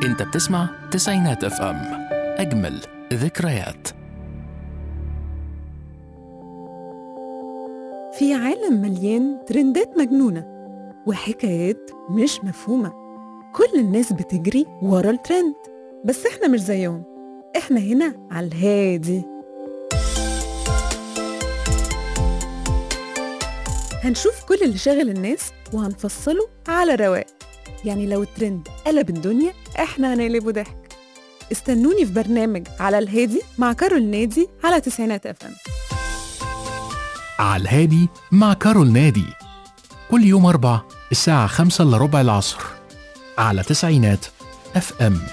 انت بتسمع تسعينات اف ام اجمل ذكريات في عالم مليان ترندات مجنونة وحكايات مش مفهومة كل الناس بتجري ورا الترند بس احنا مش زيهم احنا هنا على الهادي هنشوف كل اللي شاغل الناس وهنفصله على رواق يعني لو الترند قلب الدنيا احنا هنقلبه ضحك استنوني في برنامج على الهادي مع كارول نادي على تسعينات اف ام على الهادي مع كارول نادي كل يوم أربع الساعة خمسة إلا ربع العصر على تسعينات اف ام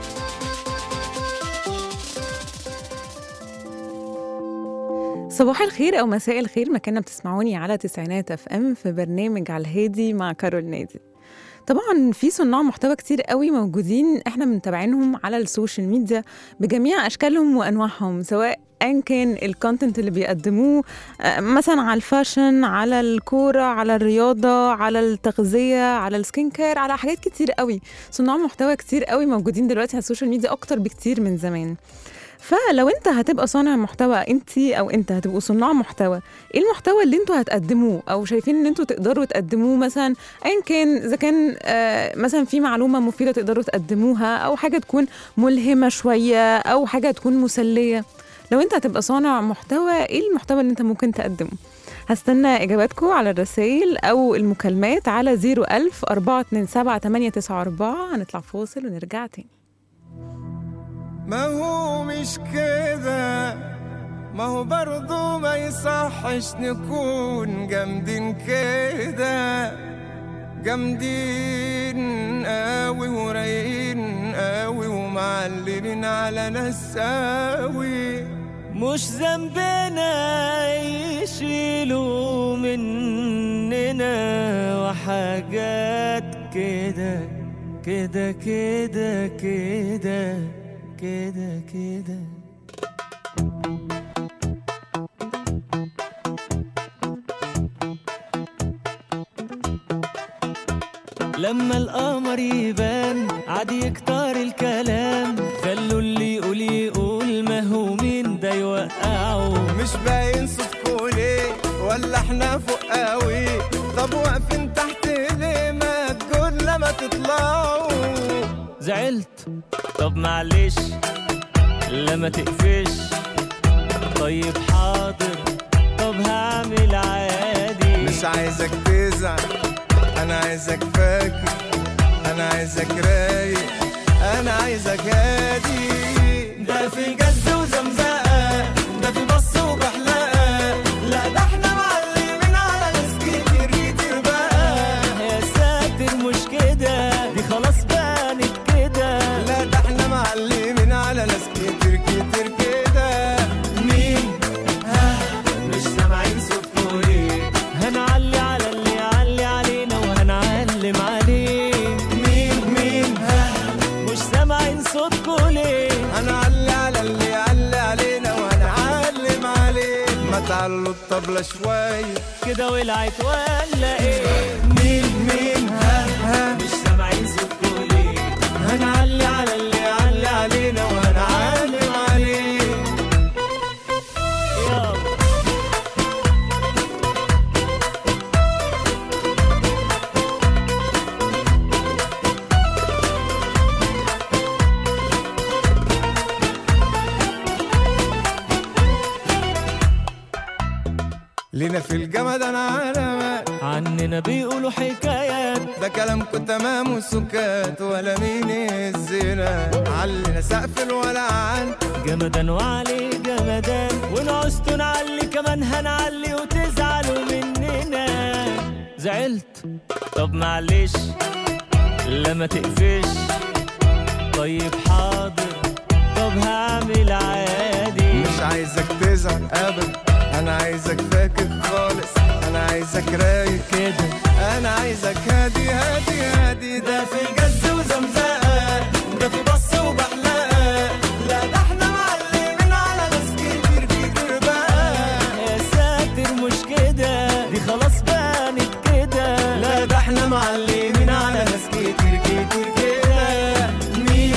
صباح الخير او مساء الخير مكاننا بتسمعوني على تسعينات اف ام في برنامج على الهادي مع كارول نادي طبعا في صناع محتوى كتير قوي موجودين احنا متابعينهم على السوشيال ميديا بجميع اشكالهم وانواعهم سواء ان كان الكونتنت اللي بيقدموه آه، مثلا على الفاشن على الكوره على الرياضه على التغذيه على السكين كير على حاجات كتير قوي صناع محتوى كتير قوي موجودين دلوقتي على السوشيال ميديا اكتر بكتير من زمان فلو انت هتبقى صانع محتوى انت او انت هتبقوا صناع محتوى ايه المحتوى اللي انتوا هتقدموه او شايفين ان انتوا تقدروا تقدموه مثلا ايا كان اذا كان آه مثلا في معلومه مفيده تقدروا تقدموها او حاجه تكون ملهمه شويه او حاجه تكون مسليه لو انت هتبقى صانع محتوى ايه المحتوى اللي انت ممكن تقدمه هستنى اجاباتكم على الرسائل او المكالمات على 01000 427 894 هنطلع فاصل ونرجع تاني ما هو مش كده ما هو برضو ما يصحش نكون جامدين كده جامدين قوي ورايقين قوي ومعلمين على ناس قوي مش ذنبنا يشيلوا مننا وحاجات كده كده كده كده كده كده لما القمر يبان عادي يكتر الكلام خلوا اللي يقول يقول ما هو مين ده يوقعه مش باين صوتكوا ليه ولا احنا فوق قوي طب واقفين تحت ليه ما تقول لما تطلعوا زعلت طب معلش لما تقفش طيب حاضر طب هعمل عادي مش عايزك تزعل انا عايزك فاكر انا عايزك رايق انا عايزك هادي ده في جد وزمزقه ده في بص وبحلقه لا ده احنا معلمين على ناس كتير كتير بقى يا ساتر مش كده دي خلاص بانت كده لا ده احنا معلمين على ناس كتير كتير كده مين ها مش سامعين صوتكوا ليه هنعلي على اللي يعلي علينا وهنعلم عليه مين مين ها مش سامعين صوتكوا ليه هنعلي على اللي يعلي علينا وهنعلم عليه ما تعلوا الطبلة شوية كده ولعت ولا ايه مين مين ها ها مش سامعين صوتكوا ليه هنعلي على اللي يعلي علينا وهنعلم عليه يلا لينا في الجمد انا علامات عننا بيقولوا حكايات ده كلامكم تمام وسكات ولا مين الزنا علينا سقف الولعان جمدان وعلي جمدان ونعوزتوا نعلي كمان هنعلي وتزعلوا مننا زعلت طب معلش لما تقفش طيب حاضر طب هعمل عادي مش عايزك تزعل ابدا انا عايزك فاكر خالص انا عايزك رايق كده انا عايزك هادي هادي هادي ده في جز وزمزقه ده في بص وبحلقه لا ده احنا معلمين على ناس كتير كتير بقى يا ساتر مش كده دي خلاص بانت كده لا ده احنا معلمين على ناس كتير كتير كده مين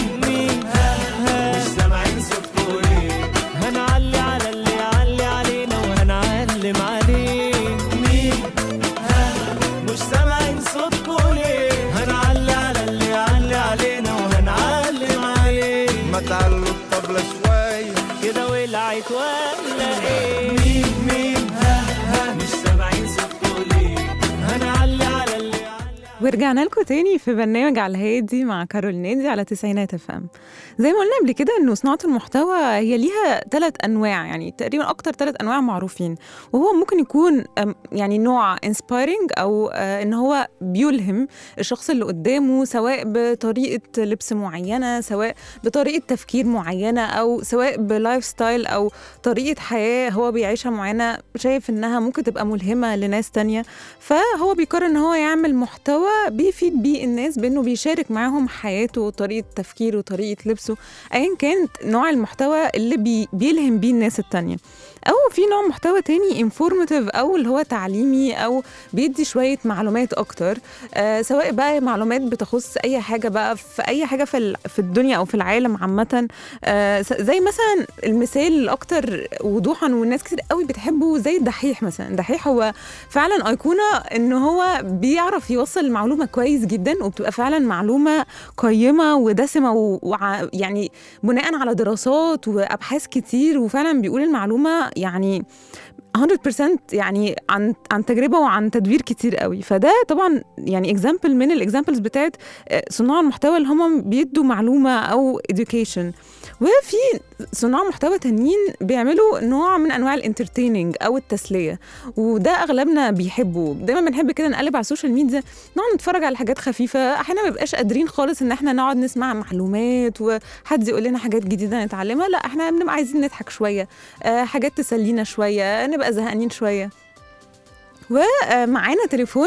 ورجعنا لكم تاني في برنامج على الهادي مع كارول نادي على تسعينات اف ام زي ما قلنا قبل كده انه صناعه المحتوى هي ليها ثلاث انواع يعني تقريبا اكتر ثلاث انواع معروفين وهو ممكن يكون أم، يعني نوع انسبايرنج او آه، ان هو بيلهم الشخص اللي قدامه سواء بطريقه لبس معينه سواء بطريقه تفكير معينه او سواء بلايف ستايل او طريقه حياه هو بيعيشها معينه شايف انها ممكن تبقى ملهمه لناس تانية فهو بيقرر ان هو يعمل محتوى بيفيد بيه الناس بانه بيشارك معاهم حياته وطريقه تفكيره وطريقه لبسه ايا كانت نوع المحتوى اللي بي بيلهم بيه الناس التانية او في نوع محتوى تاني انفورماتيف او اللي هو تعليمي او بيدي شويه معلومات اكتر آه سواء بقى معلومات بتخص اي حاجه بقى في اي حاجه في ال- في الدنيا او في العالم عامه آه س- زي مثلا المثال الاكتر وضوحا والناس كتير قوي بتحبه زي الدحيح مثلا الدحيح هو فعلا ايقونه ان هو بيعرف يوصل المعلومه كويس جدا وبتبقى فعلا معلومه قيمه ودسمه و... وع... يعني بناء على دراسات وابحاث كتير وفعلا بيقول المعلومه يعني 100% يعني عن عن تجربه وعن تدوير كتير قوي فده طبعا يعني اكزامبل من الاكزامبلز بتاعت آه، صناع المحتوى اللي هم بيدوا معلومه او education وفي صناع محتوى تانيين بيعملوا نوع من انواع الانترتيننج او التسليه وده اغلبنا بيحبه دايما بنحب كده نقلب على السوشيال ميديا نقعد نتفرج على حاجات خفيفه احيانا ما بيبقاش قادرين خالص ان احنا نقعد نسمع معلومات وحد يقول لنا حاجات جديده نتعلمها لا احنا بنبقى عايزين نضحك شويه آه حاجات تسلينا شويه نبقى زهقانين شويه ومعانا تليفون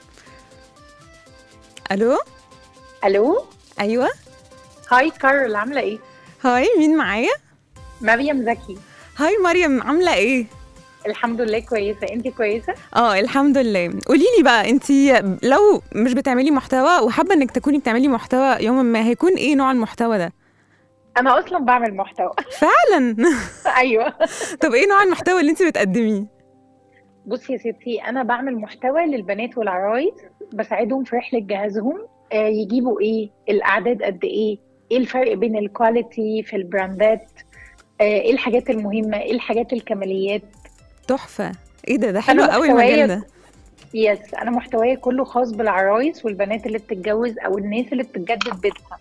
الو الو ايوه هاي كارول عامله ايه هاي مين معايا مريم زكي هاي مريم عامله ايه الحمد لله كويسه انت كويسه اه الحمد لله قولي لي بقى انت لو مش بتعملي محتوى وحابه انك تكوني بتعملي محتوى يوما ما هيكون ايه نوع المحتوى ده انا اصلا بعمل محتوى فعلا ايوه طب ايه نوع المحتوى اللي انت بتقدميه بصي يا ستي انا بعمل محتوى للبنات والعرايس بساعدهم في رحله جهازهم آه يجيبوا ايه الاعداد قد ايه ايه الفرق بين الكواليتي في البراندات آه ايه الحاجات المهمه ايه الحاجات الكماليات تحفه ايه ده ده حلو أنا قوي محتوايا- المجال ده يس انا محتواي كله خاص بالعرايس والبنات اللي بتتجوز او الناس اللي بتجدد بيتها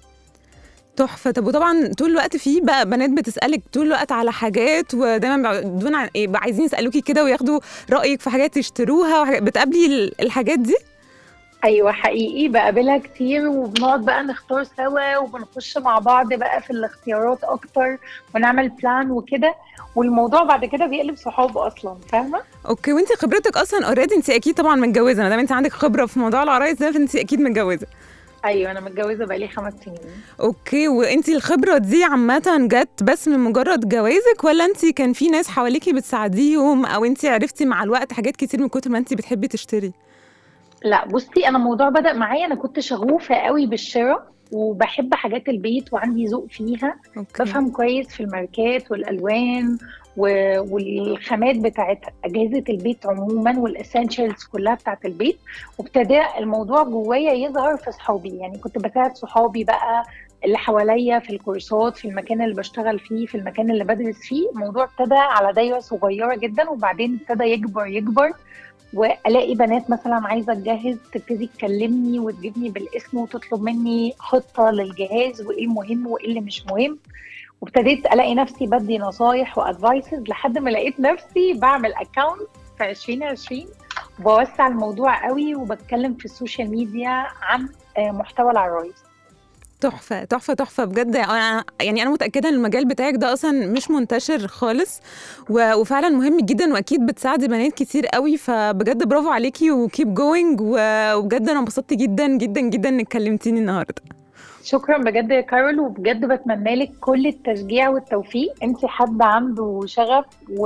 تحفه طب وطبعا طول الوقت في بقى بنات بتسالك طول الوقت على حاجات ودايما بدون عن ايه بقى عايزين يسالوكي كده وياخدوا رايك في حاجات يشتروها وحاجات بتقابلي ال- الحاجات دي ايوه حقيقي بقابلها كتير وبنقعد بقى نختار سوا وبنخش مع بعض بقى في الاختيارات اكتر ونعمل بلان وكده والموضوع بعد كده بيقلب صحاب اصلا فاهمه اوكي وانت خبرتك اصلا اوريدي انت اكيد طبعا متجوزه ما دام انت عندك خبره في موضوع العرايس ده فانت اكيد متجوزه ايوه انا متجوزه بقالي خمس سنين اوكي وانت الخبره دي عامه جت بس من مجرد جوازك ولا انت كان في ناس حواليكي بتساعديهم او انت عرفتي مع الوقت حاجات كتير من كتر ما انت بتحبي تشتري لا بصي انا الموضوع بدأ معايا انا كنت شغوفه قوي بالشراء وبحب حاجات البيت وعندي ذوق فيها اوكي بفهم كويس في الماركات والالوان و- والخامات بتاعت اجهزه البيت عموما والاسينشالز كلها بتاعت البيت وابتدى الموضوع جوايا يظهر في صحابي يعني كنت بساعد صحابي بقى اللي حواليا في الكورسات في المكان اللي بشتغل فيه في المكان اللي بدرس فيه الموضوع ابتدى على دايره صغيره جدا وبعدين ابتدى يكبر يكبر والاقي بنات مثلا عايزه تجهز تبتدي تكلمني وتجيبني بالاسم وتطلب مني خطه للجهاز وايه المهم وايه اللي مش مهم وابتديت الاقي نفسي بدي نصايح وادفايسز لحد ما لقيت نفسي بعمل اكونت في 2020 وبوسع الموضوع قوي وبتكلم في السوشيال ميديا عن آه، محتوى العرايس تحفه تحفه تحفه بجد انا يعني انا متاكده ان المجال بتاعك ده اصلا مش منتشر خالص و- وفعلا مهم جدا واكيد بتساعدي بنات كتير قوي فبجد برافو عليكي وكيب جوينج وبجد انا انبسطت جدا جدا جدا انك كلمتيني النهارده شكرا بجد يا كارول وبجد بتمنى لك كل التشجيع والتوفيق انت حد عنده شغف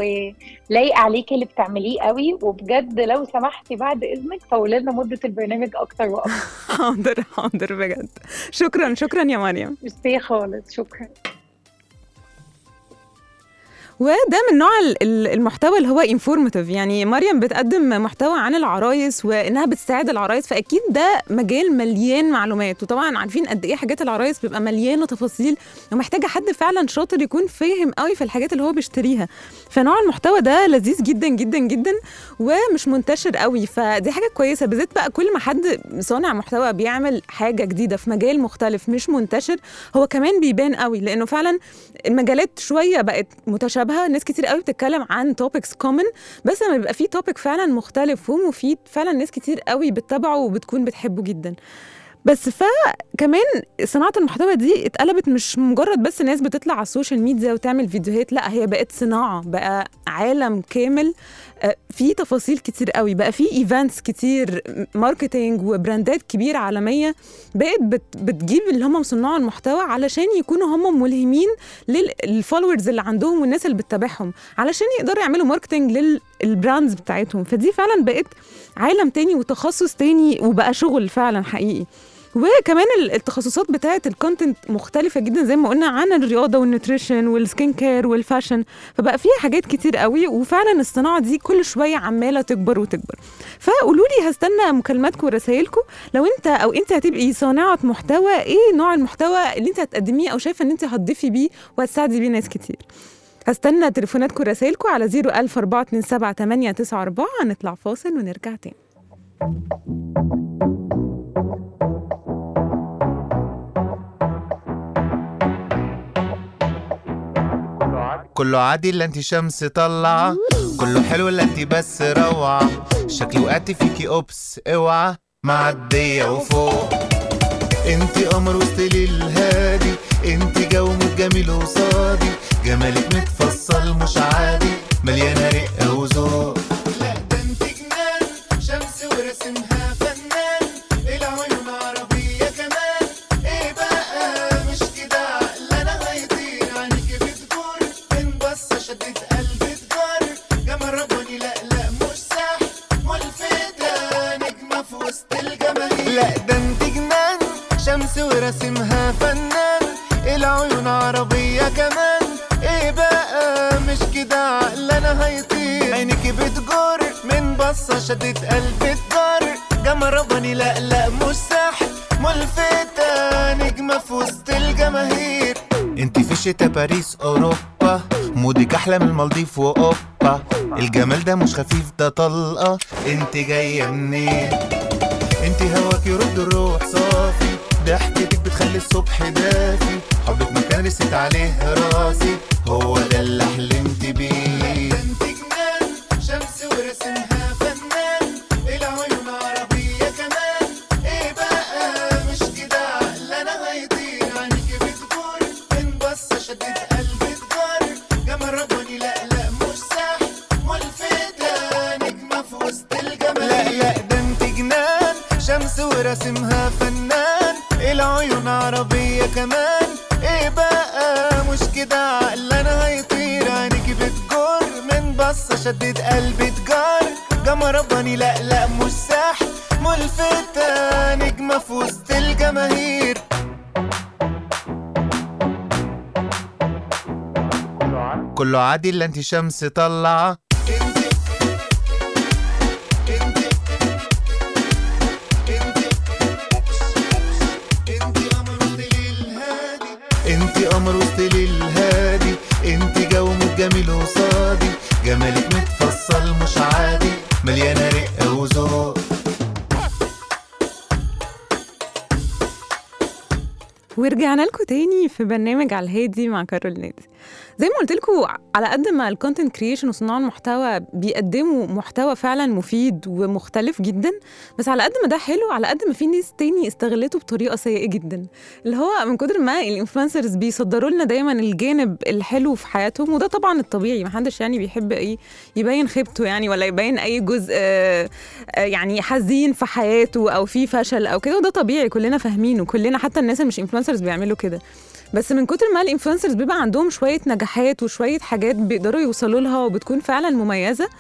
ولايق عليكي اللي بتعمليه قوي وبجد لو سمحتي بعد اذنك طولي لنا مده البرنامج اكتر واكتر حاضر حاضر بجد شكرا شكرا يا مريم ميرسي خالص شكرا وده من نوع ال- ال- المحتوى اللي هو انفورماتيف يعني مريم بتقدم محتوى عن العرايس وانها بتساعد العرايس فاكيد ده مجال مليان معلومات وطبعا عارفين قد ايه حاجات العرايس بيبقى مليانه تفاصيل ومحتاجه حد فعلا شاطر يكون فاهم قوي في الحاجات اللي هو بيشتريها فنوع المحتوى ده لذيذ جدا جدا جدا ومش منتشر قوي فدي حاجه كويسه بالذات بقى كل ما حد صانع محتوى بيعمل حاجه جديده في مجال مختلف مش منتشر هو كمان بيبان قوي لانه فعلا المجالات شويه بقت متشابهه ناس كتير قوي بتتكلم عن توبكس كومن بس لما بيبقى في توبيك فعلا مختلف ومفيد فعلا ناس كتير قوي بتتابعه وبتكون بتحبه جدا بس فكمان صناعة المحتوى دي اتقلبت مش مجرد بس ناس بتطلع على السوشيال ميديا وتعمل فيديوهات لا هي بقت صناعة بقى عالم كامل آه، في تفاصيل كتير قوي بقى في ايفنتس كتير ماركتينج وبراندات كبيرة عالمية بقت بت بتجيب اللي هم صناع المحتوى علشان يكونوا هم ملهمين للفولورز اللي عندهم والناس اللي بتتابعهم علشان يقدروا يعملوا ماركتينج للبراندز بتاعتهم فدي فعلا بقت عالم تاني وتخصص تاني وبقى شغل فعلا حقيقي وكمان ال- التخصصات بتاعه الكونتنت مختلفه جدا زي ما قلنا عن الرياضه والنيوتريشن والسكين كير والفاشن فبقى فيها حاجات كتير قوي وفعلا الصناعه دي كل شويه عماله تكبر وتكبر فقولوا لي هستنى مكالماتكم ورسائلكم لو انت او انت هتبقي صانعه محتوى ايه نوع المحتوى اللي انت هتقدميه او شايفه ان انت هتضيفي بيه وهتساعدي بيه ناس كتير هستنى تليفوناتكم ورسائلكم على 01427 هنطلع فاصل ونرجع تاني كله عادي الا انت شمس طلعة كله حلو الا انت بس روعة شكلي وقعت فيكي اوبس اوعى معدية وفوق انت قمر وسط ليل هادي انت جو موت جميل وصادي جمالك متفصل مش عادي مليانة رقة وذوق لا ده انت جنان شمس ورسمها فنان العيون عربية كمان ايه بقى مش كده عقل انا هيطير عينيك بتجر من بصة شدت قلبي تجر جمال رباني لا لا مش سح ملفتة نجمة في وسط الجماهير لا ده انت جنان شمس ورسمها فنان العيون عربية كمان ايه بقى مش كده عقل انا هيطير عينيك بتجر من بصة شدت قلبي تجر جمال رباني لا لا مش سحر ملفتة نجمة في وسط الجماهير انت في شتا باريس اوروبا مودك احلى من المالديف واوبا الجمال ده مش خفيف ده طلقة انت جاية منين انت هواك يرد الروح صافي ضحكتك بتخلي الصبح دافي حبك مكان رست عليه راسي هو ده اللي حلمت بيه انت جنان شمس ورسمها فنان العيون عربية كمان ايه بقى مش كده عقل انا هيطير عينيك بتجر من بصة شدت قلبي تجر جمال رباني لا لا مش سحر ملفتة نجمة في وسط الجمال لا لا ده انت جنان شمس ورسمها فنان العيون عربية كمان ايه بقى مش كده عقل انا هيطير عينيك بتجر من بصة شدت قلبي تجر جمال رباني لا لا مش سحر ملفتة نجمة في وسط الجماهير كله عادي الا انت شمس طلعة انت قمر وسط ليل هادي انت جو موت جميل وصادي جمالك متفصل مش عادي مليانة رقة وذوق ورجعنا لكم تاني في برنامج على الهادي مع كارول نادي زي ما قلت لكم على قد ما الكونتنت كريشن وصناع المحتوى بيقدموا محتوى فعلا مفيد ومختلف جدا بس على قد ما ده حلو على قد ما في ناس تاني استغلته بطريقه سيئه جدا اللي هو من كتر ما الانفلونسرز بيصدروا لنا دايما الجانب الحلو في حياتهم وده طبعا الطبيعي محدش يعني بيحب ايه يبين خيبته يعني ولا يبين اي جزء آه، آه، يعني حزين في حياته او في فشل او كده وده طبيعي كلنا فاهمينه كلنا حتى الناس اللي مش انفلونسرز بيعملوا كده بس من كتر ما الانفلونسرز بيبقى عندهم شويه نجاحات وشويه حاجات بيقدروا يوصلوا لها وبتكون فعلا مميزه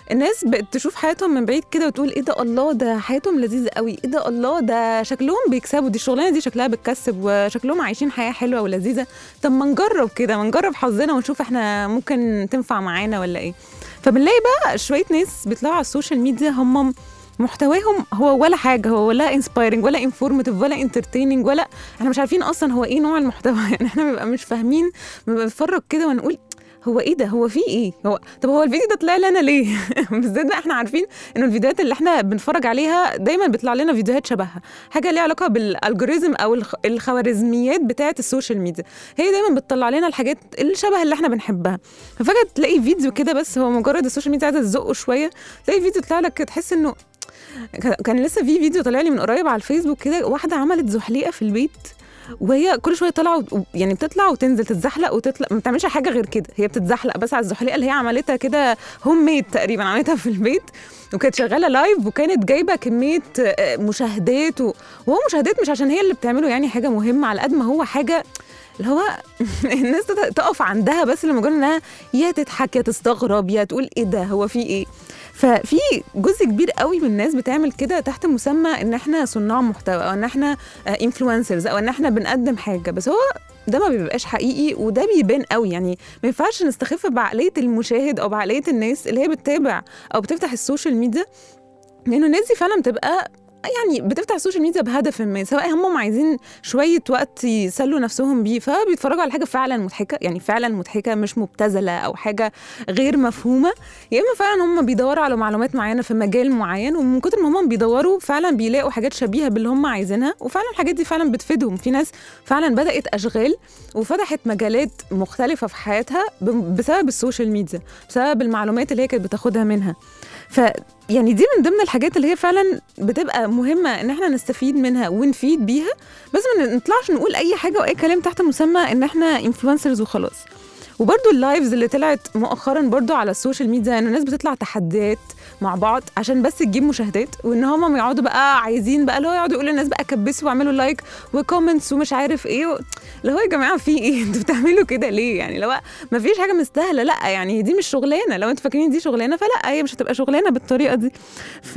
الناس بقت تشوف حياتهم من بعيد كده وتقول ايه ده الله ده حياتهم لذيذه قوي ايه ده الله ده شكلهم بيكسبوا دي الشغلانه دي شكلها بتكسب وشكلهم عايشين حياه حلوه ولذيذه طب ما نجرب كده ما نجرب حظنا ونشوف احنا ممكن تنفع معانا ولا ايه فبنلاقي بقى شويه ناس بيطلعوا على السوشيال ميديا هم محتواهم هو ولا حاجه هو ولا انسبايرنج ولا انفورماتيف ولا انترتيننج ولا احنا مش عارفين اصلا هو ايه نوع المحتوى يعني احنا بنبقى مش فاهمين بنبقى بنتفرج كده ونقول هو ايه ده هو في ايه هو طب هو الفيديو ده طلع لنا ليه بالذات بقى احنا عارفين انه الفيديوهات اللي احنا بنتفرج عليها دايما بيطلع لنا فيديوهات شبهها حاجه ليها علاقه بالالجوريزم او الخ- الخوارزميات بتاعه السوشيال ميديا هي دايما بتطلع لنا الحاجات اللي شبه اللي احنا بنحبها ففجاه تلاقي فيديو كده بس هو مجرد السوشيال ميديا عايزه تزقه شويه تلاقي فيديو طلع لك كده تحس انه كان- كان لسه في فيديو طلع لي من قريب على الفيسبوك كده واحده عملت زحليقه في البيت وهي كل شويه طالعه و- يعني بتطلع وتنزل تتزحلق وتطلع ما بتعملش حاجه غير كده هي بتتزحلق بس على الزحليقه اللي هي عملتها كده هوم ميد تقريبا عملتها في البيت وكانت شغاله لايف وكانت جايبه كميه آه، مشاهدات و- وهو مشاهدات مش عشان هي اللي بتعمله يعني حاجه مهمه على قد ما هو حاجه اللي هو الناس تت- تقف عندها بس لمجرد انها يا تضحك يا تستغرب يا تقول ايه ده هو في ايه ففي جزء كبير قوي من الناس بتعمل كده تحت مسمى ان احنا صناع محتوى او ان احنا انفلونسرز او ان احنا بنقدم حاجه بس هو ده ما بيبقاش حقيقي وده بيبان قوي يعني ما ينفعش نستخف بعقليه المشاهد او بعقليه الناس اللي هي بتتابع او بتفتح السوشيال ميديا لانه الناس دي فعلا بتبقى يعني بتفتح السوشيال ميديا بهدف ما سواء هم عايزين شويه وقت يسلوا نفسهم بيه فبيتفرجوا على حاجه فعلا مضحكه يعني فعلا مضحكه مش مبتذله او حاجه غير مفهومه يا اما فعلا هم بيدوروا على معلومات معينه في مجال معين ومن كتر ما هم بيدوروا فعلا بيلاقوا حاجات شبيهه باللي هم عايزينها وفعلا الحاجات دي فعلا بتفيدهم في ناس فعلا بدات اشغال وفتحت مجالات مختلفه في حياتها ب- بسبب السوشيال ميديا بسبب المعلومات اللي هي كانت بتاخدها منها ف يعني دي من ضمن الحاجات اللي هي فعلا بتبقى مهمه ان احنا نستفيد منها ونفيد بيها بس ما نطلعش نقول اي حاجه واي كلام تحت مسمى ان احنا انفلونسرز وخلاص وبرده اللايفز اللي طلعت مؤخرا برضو على السوشيال ميديا ان الناس بتطلع تحديات مع بعض عشان بس تجيب مشاهدات وان هم يقعدوا بقى عايزين بقى اللي هو يقعدوا يقولوا للناس بقى كبسوا واعملوا لايك وكومنتس ومش عارف ايه و... اللي هو يا جماعه في ايه انتوا بتعملوا كده ليه يعني لو ما فيش حاجه مستاهله لا يعني دي مش شغلانه لو انتوا فاكرين دي شغلانه فلا هي مش هتبقى شغلانه بالطريقه دي ف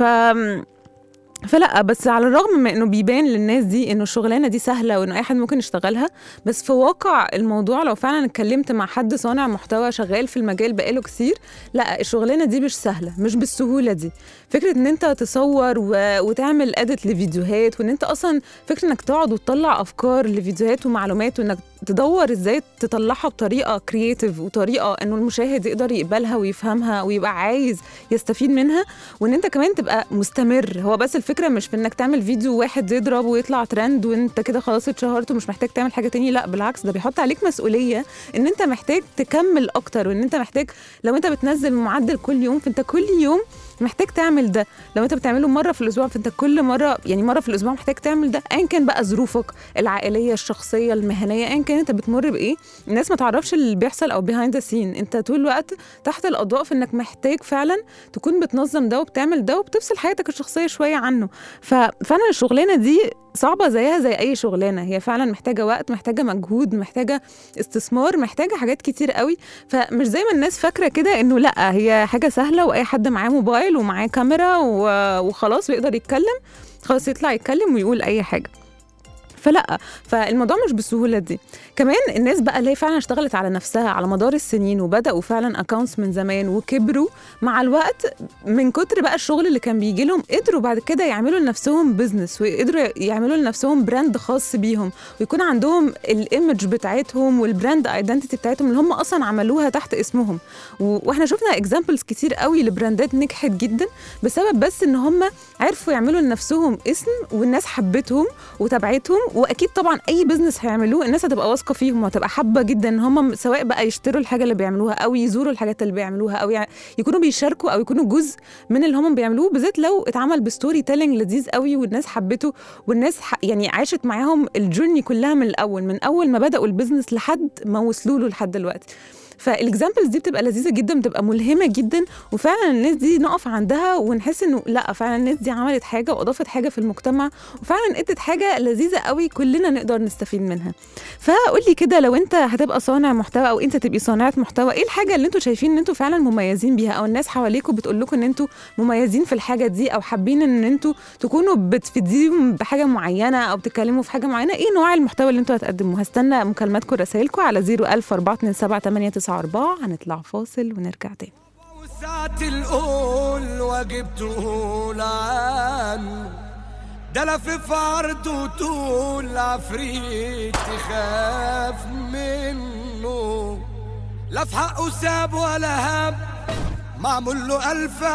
فلا بس على الرغم من انه بيبان للناس دي انه الشغلانه دي سهله وانه اي حد ممكن يشتغلها بس في واقع الموضوع لو فعلا اتكلمت مع حد صانع محتوى شغال في المجال بقاله كتير لا الشغلانه دي مش سهله مش بالسهوله دي فكره ان انت تصور و... وتعمل اديت لفيديوهات وان انت اصلا فكره انك تقعد وتطلع افكار لفيديوهات ومعلومات وانك تدور ازاي تطلعها بطريقه كرييتيف وطريقه انه المشاهد يقدر يقبلها ويفهمها ويبقى عايز يستفيد منها وان انت كمان تبقى مستمر هو بس الفكره مش في انك تعمل فيديو واحد يضرب ويطلع ترند وانت كده خلاص اتشهرت ومش محتاج تعمل حاجه تاني لا بالعكس ده بيحط عليك مسؤوليه ان انت محتاج تكمل اكتر وان انت محتاج لو انت بتنزل معدل كل يوم فانت كل يوم محتاج تعمل ده لو انت بتعمله مره في الاسبوع فانت كل مره يعني مره في الاسبوع محتاج تعمل ده ايا كان بقى ظروفك العائليه الشخصيه المهنيه ايا كان انت بتمر بايه الناس ما تعرفش اللي بيحصل او بيهايند ذا سين انت طول الوقت تحت الاضواء في انك محتاج فعلا تكون بتنظم ده وبتعمل ده وبتفصل حياتك الشخصيه شويه عنه ففعلا الشغلانه دي صعبة زيها زي أي شغلانة هي فعلا محتاجة وقت محتاجة مجهود محتاجة استثمار محتاجة حاجات كتير قوي فمش زي ما الناس فاكرة كده إنه لأ هي حاجة سهلة وأي حد معاه موبايل ومعاه كاميرا و- وخلاص بيقدر يتكلم خلاص يطلع يتكلم ويقول أي حاجة فلا فالموضوع مش بالسهوله دي كمان الناس بقى اللي هي فعلا اشتغلت على نفسها على مدار السنين وبداوا فعلا اكونتس من زمان وكبروا مع الوقت من كتر بقى الشغل اللي كان بيجي لهم قدروا بعد كده يعملوا لنفسهم بزنس وقدروا يعملوا لنفسهم براند خاص بيهم ويكون عندهم الايمج بتاعتهم والبراند ايدنتيتي بتاعتهم اللي هم اصلا عملوها تحت اسمهم و- واحنا شفنا اكزامبلز كتير قوي لبراندات نجحت جدا بسبب بس ان هم عرفوا يعملوا لنفسهم اسم والناس حبتهم وتابعتهم واكيد طبعا اي بزنس هيعملوه الناس هتبقى واثقه فيهم وهتبقى حابه جدا ان هم سواء بقى يشتروا الحاجه اللي بيعملوها او يزوروا الحاجات اللي بيعملوها او يع- يكونوا بيشاركوا او يكونوا جزء من اللي هم بيعملوه بالذات لو اتعمل بستوري تيلينج لذيذ قوي والناس حبته والناس ح... يعني عاشت معاهم الجورني كلها من الاول من اول ما بداوا البيزنس لحد ما وصلوا له لحد دلوقتي فالاكزامبلز دي بتبقى لذيذه جدا بتبقى ملهمه جدا وفعلا الناس دي نقف عندها ونحس انه لا فعلا الناس دي عملت حاجه واضافت حاجه في المجتمع وفعلا ادت حاجه لذيذه قوي كلنا نقدر نستفيد منها فقول لي كده لو انت هتبقى صانع محتوى او انت تبقي صانعه محتوى ايه الحاجه اللي انتوا شايفين ان انتوا فعلا مميزين بيها او الناس حواليكم بتقول لكم ان انتوا مميزين في الحاجه دي او حابين ان انتوا تكونوا بتفيديهم بحاجه معينه او بتتكلموا في حاجه معينه ايه نوع المحتوى اللي انتوا هتقدموه هستنى مكالماتكم ورسائلكم على 010427894 هنطلع فاصل ونرجع تاني وساعة القول واجب تقول عنه ده لفف عرضه طول عفريت تخاف منه لا في حقه ساب ولا هاب معمول له ألف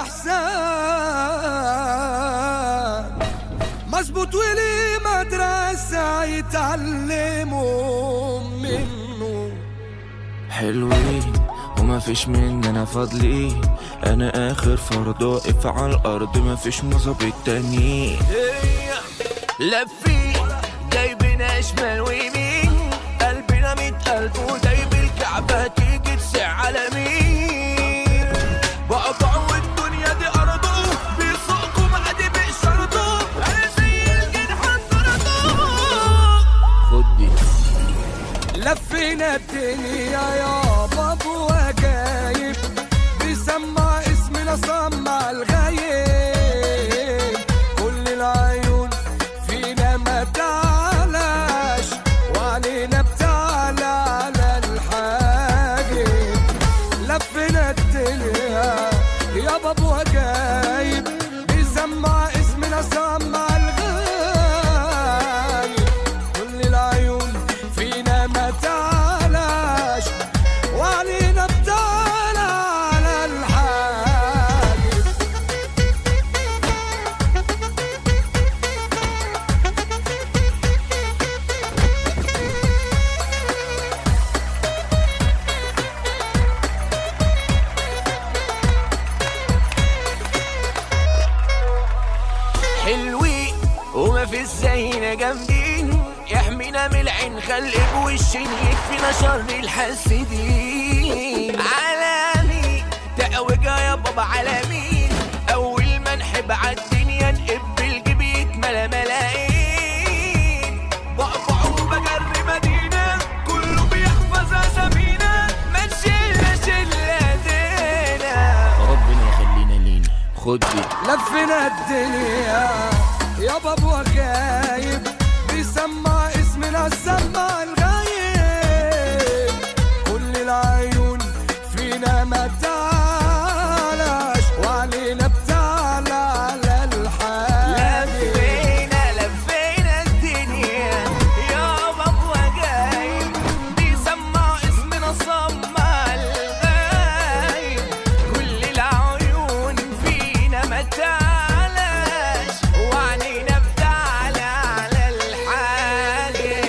حساب مظبوط وليه مدرسة يتعلموا منه حلوين وما فيش مننا فاضلين انا اخر فرد واقف على الارض ما فيش مظابيط تاني لفين جايبنا شمال ويمين قلبنا ميت قلب ودايب الكعبة تيجي تسع على مين بقطع والدنيا دي ارضه بيسوقكم عادي بشرطه انا زي الجنحة خد دي لفينا الدنيا يا بابو وجايب بيسمع اسمنا سمع الغايب كل العيون فينا ما تعلاش وعلينا بتعلى على الحاجب لفينا الدنيا يا بابو وجايب بيسمع اسمنا سمع الغايب كل العيون فينا ما تعلاش وعلينا بتعلى على الحاجب حلوين وما في زينا جامدين يحمينا من العين خلي بوشين يكفينا شر الحاسدين عالمي تقوجة يا بابا عالمين اول ما نحب عالدنيا نقب بالجيب يتملى ملايين بقبع وبجري مدينة كله بيحفظ اسامينا ما نشيلنا شلة زينة ربنا يخلينا لينا خد دي لفينا الدنيا يا بابو غايب بيسمع اسمنا سمع الغايب كل العيون فينا ما تعلاش وعلينا بتعلى على الحاجب لفينا لفينا الدنيا يا بابا جاي بيسمع اسمنا صمع الغايب كل العيون فينا ما تعلاش وعنينا بتعلى على الحاجب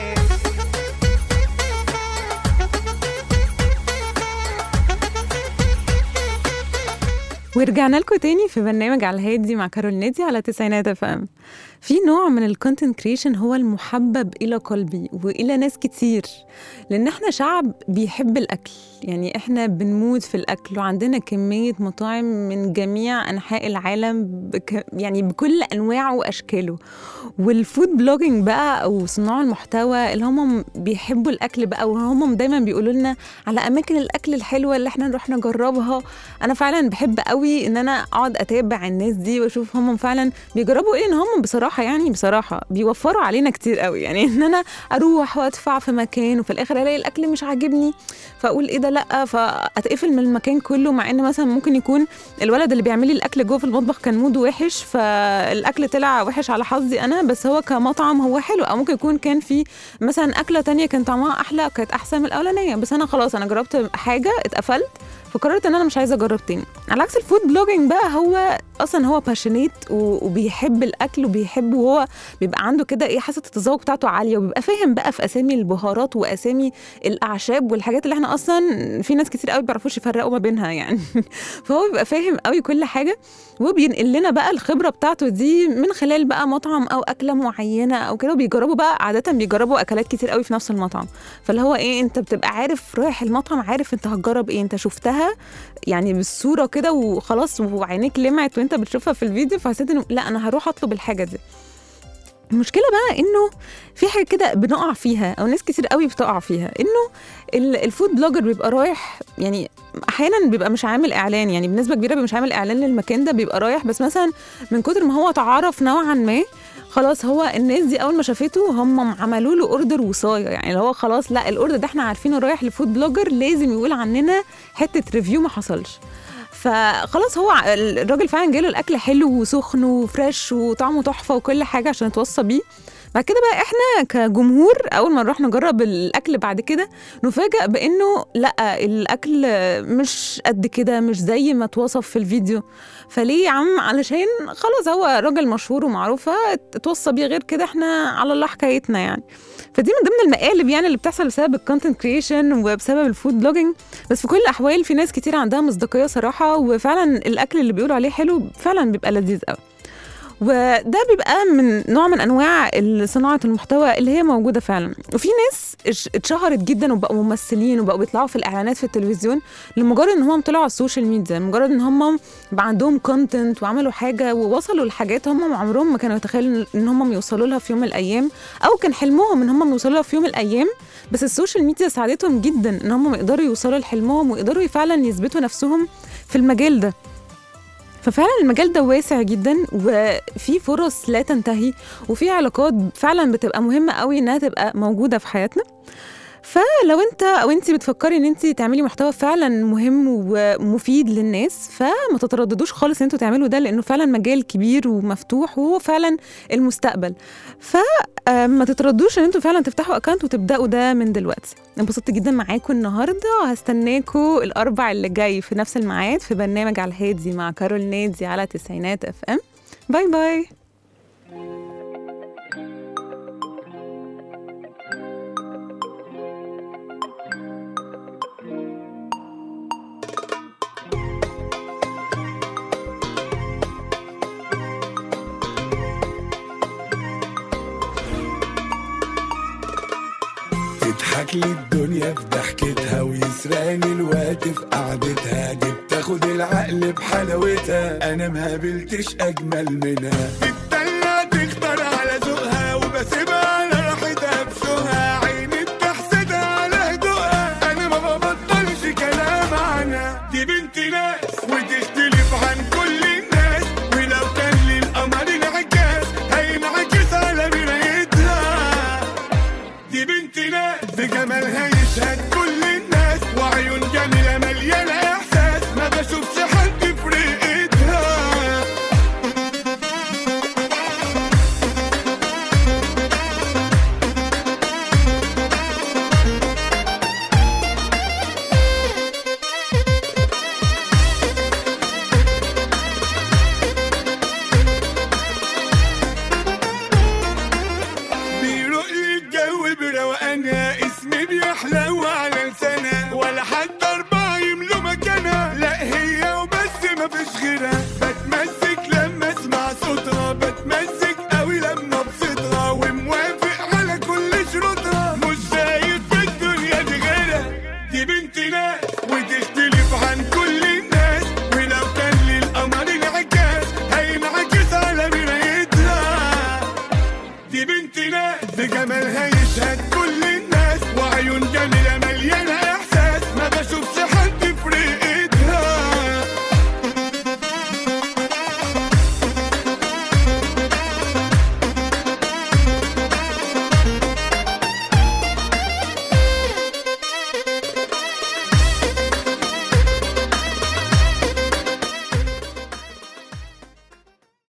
ورجعنا لكم تاني في برنامج على الهادي مع كارول نادي على تسعينات اف ام في نوع من الكونتنت كريشن هو المحبب الى قلبي والى ناس كتير لان احنا شعب بيحب الاكل يعني احنا بنموت في الاكل وعندنا كميه مطاعم من جميع انحاء العالم بك يعني بكل انواعه واشكاله والفود بلوجينج بقى او صناع المحتوى اللي هم بيحبوا الاكل بقى وهم دايما بيقولوا لنا على اماكن الاكل الحلوه اللي احنا نروح نجربها انا فعلا بحب قوي ان انا اقعد اتابع الناس دي واشوف هم فعلا بيجربوا ايه ان هم بصراحه يعني بصراحه بيوفروا علينا كتير قوي يعني ان انا اروح وادفع في مكان وفي الاخر الاقي الاكل مش عاجبني فاقول ايه ده لا فاتقفل من المكان كله مع ان مثلا ممكن يكون الولد اللي بيعمل لي الاكل جوه في المطبخ كان موده وحش فالاكل طلع وحش على حظي انا بس هو كمطعم هو حلو او ممكن يكون كان في مثلا اكله تانية كان طعمها احلى وكانت احسن من الاولانيه بس انا خلاص انا جربت حاجه اتقفلت فقررت ان انا مش عايزه اجرب تاني على عكس الفود بلوجينج بقى هو اصلا هو باشنيت وبيحب الاكل وبيحب وهو بيبقى عنده كده ايه حاسه التذوق بتاعته عاليه وبيبقى فاهم بقى في اسامي البهارات واسامي الاعشاب والحاجات اللي احنا اصلا في ناس كتير قوي ما بيعرفوش يفرقوا ما بينها يعني فهو بيبقى فاهم قوي كل حاجه وبينقل لنا بقى الخبره بتاعته دي من خلال بقى مطعم او اكله معينه او كده وبيجربوا بقى عاده بيجربوا اكلات كتير قوي في نفس المطعم فاللي هو ايه انت بتبقى عارف رايح المطعم عارف انت هتجرب ايه انت شفتها يعني بالصوره كده وخلاص وعينيك لمعت وانت بتشوفها في الفيديو فحسيت انه لا انا هروح اطلب الحاجه دي المشكله بقى انه في حاجه كده بنقع فيها او ناس كتير قوي بتقع فيها انه ال- الفود بلوجر بيبقى رايح يعني احيانا بيبقى مش عامل اعلان يعني بنسبه كبيره بيبقى مش عامل اعلان للمكان ده بيبقى رايح بس مثلا من كتر ما هو تعرف نوعا ما خلاص هو الناس دي اول ما شافته هم عملوا له اوردر وصايه يعني اللي هو خلاص لا الاوردر ده احنا عارفينه رايح لفود بلوجر لازم يقول عننا حته ريفيو ما حصلش فخلاص هو الراجل فعلا جاله الاكل حلو وسخن وفريش وطعمه تحفه وكل حاجه عشان توصى بيه بعد كده بقى احنا كجمهور اول ما نروح نجرب الاكل بعد كده نفاجئ بانه لا الاكل مش قد كده مش زي ما اتوصف في الفيديو فليه يا عم علشان خلاص هو راجل مشهور ومعروف اتوصى بيه غير كده احنا على الله حكايتنا يعني فدي من ضمن المقالب يعني اللي بتحصل بسبب الكونتنت كريشن وبسبب الفود بلوجينج بس في كل الاحوال في ناس كتير عندها مصداقيه صراحه وفعلا الاكل اللي بيقولوا عليه حلو فعلا بيبقى لذيذ قوي وده بيبقى من نوع من انواع صناعه المحتوى اللي هي موجوده فعلا وفي ناس اش- اتشهرت جدا وبقوا ممثلين وبقوا بيطلعوا في الاعلانات في التلفزيون لمجرد ان هم طلعوا على السوشيال ميديا لمجرد ان هم بقى عندهم كونتنت وعملوا حاجه ووصلوا لحاجات هم عمرهم ما كانوا يتخيلوا ان هم يوصلوا لها في يوم من الايام او كان حلمهم ان هم يوصلوا لها في يوم من الايام بس السوشيال ميديا ساعدتهم جدا ان هم يقدروا يوصلوا لحلمهم ويقدروا فعلا يثبتوا نفسهم في المجال ده ففعلا المجال ده واسع جدا وفي فرص لا تنتهي وفي علاقات فعلا بتبقى مهمه قوي انها تبقى موجوده في حياتنا فلو انت او انت بتفكري ان انت تعملي محتوى فعلا مهم ومفيد للناس فما تترددوش خالص ان انتوا تعملوا ده لانه فعلا مجال كبير ومفتوح وهو فعلا المستقبل فما تتردوش ان انتوا فعلا تفتحوا اكونت وتبداوا ده من دلوقتي انبسطت جدا معاكم النهارده وهستناكم الاربع اللي جاي في نفس الميعاد في برنامج على الهادي مع كارول نادي على تسعينات اف ام باي باي تضحك لي الدنيا في ضحكتها ويسرقني الوقت في قعدتها دي بتاخد العقل بحلاوتها انا ما قابلتش اجمل منها التانية تختار على ذوقها وبسيبها على راحتها بشوقها عيني بتحسدها على هدوءها انا ما ببطلش كلام عنها دي بنت ناس وتختلف عن كل الناس ولو كان للقمر انعكاس هينعكس على مرايتها دي بنت ناس بجمالها يشهد كل الناس وعيون جميلة مليانة إحساس ما بشوفش حد في رقتها بيروق لي الجو بروقانها اسمي بيحلو على لسانها ولا حتى أربعة يملوا مكانها لا هي وبس مفيش غيرها بتمزج لما اسمع صوتها بتمزج قوي لما ابسطها وموافق على كل شروطها مش شايف في الدنيا دي غيرها دي بنت ناس وتختلف عن كل الناس ولو كان للقمر انعكاس هينعكس على مرايتها دي بنت ناس بجمالها يشهد